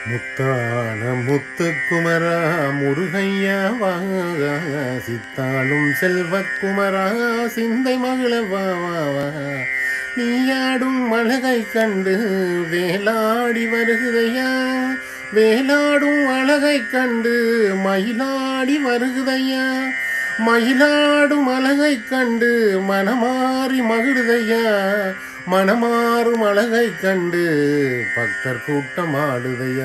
முத்தான முத்துக்குமரா முருகையா வாங்க சித்தாளும் செல்வக்குமரா சிந்தை மகள வா வா வா நீயாடும் அழகை கண்டு வேலாடி வருகுதையா வேலாடும் அழகை கண்டு மயிலாடி வருகுதையா மயிலாடும் அழகை கண்டு மனமாறி மகிழுதையா மனமாறும் அழகை கண்டு பக்தர் கூட்டம் ஆடுதையா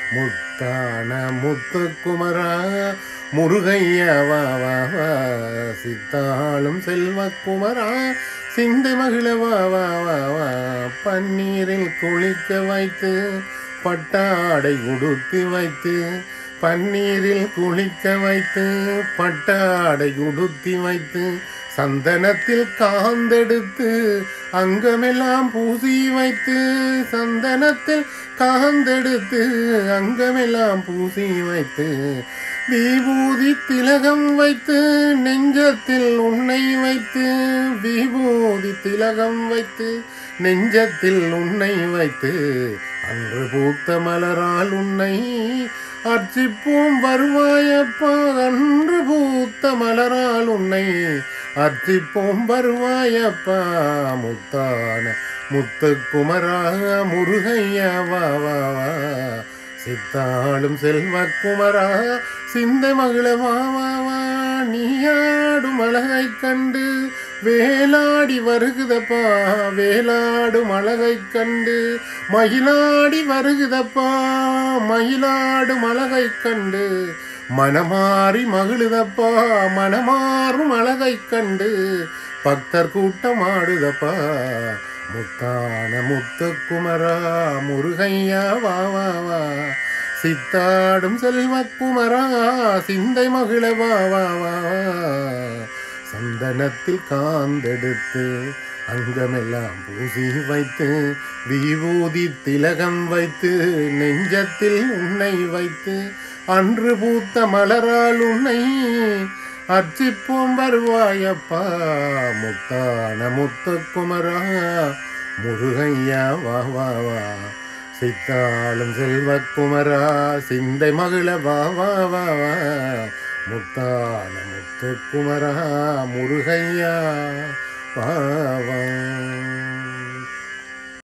முத்தான முத்துக்குமரா முருகையா வா வா வா சித்தாளும் செல்வக்குமரா சிந்தை மகிழ வா வா வா வா பன்னீரில் குளிக்க வைத்து பட்டாடை உடுத்தி வைத்து பன்னீரில் குளிக்க வைத்து பட்டாடை உடுத்தி வைத்து சந்தனத்தில் காந்தெடுத்து அங்கமெல்லாம் பூசி வைத்து சந்தனத்தில் காந்தெடுத்து அங்கமெல்லாம் பூசி வைத்து விபூதி திலகம் வைத்து நெஞ்சத்தில் உன்னை வைத்து விபூதி திலகம் வைத்து நெஞ்சத்தில் உன்னை வைத்து அன்று பூத்த மலரால் உன்னை அர்ச்சிப்போம் வருவாயப்பா அன்று பூத்த மலரால் உன்னை அர்ச்சிப்போம் வருவாயப்பா முத்தான முத்துக்குமரா முருகையா வா வா வா சித்தாளும் செல்வக்குமரா சிந்தை மகிழ வா வா வா நீயாடும் அழகை கண்டு வேலாடி வருகுதப்பா வேலாடும் அழகை கண்டு மயிலாடி வருகுதப்பா மயிலாடும் அழகை கண்டு மனமாறி மகிழுதப்பா மனமாறும் அழகை கண்டு பக்தர் கூட்டம் ஆடுதப்பா முத்தான முத்துக்குமரா முருகையா வா வா வா சித்தாடும் செல்வக்குமரா சிந்தை மகிழ வா வா வா சந்தனத்தில் காந்தெடுத்து அங்கமெல்லாம் பூசி வைத்து விபூதி திலகம் வைத்து நெஞ்சத்தில் உன்னை வைத்து அன்று பூத்த மலரால் உன்னை அர்ச்சிப்போம் வருவாயப்பா முத்தான முத்துக்குமரா முருகையா வா வா வா சித்தாளும் செல்வக்குமரா சிந்தை மகிழ வா வா வா வா முத்தான முத்துக்குமரா முருகையா வா வா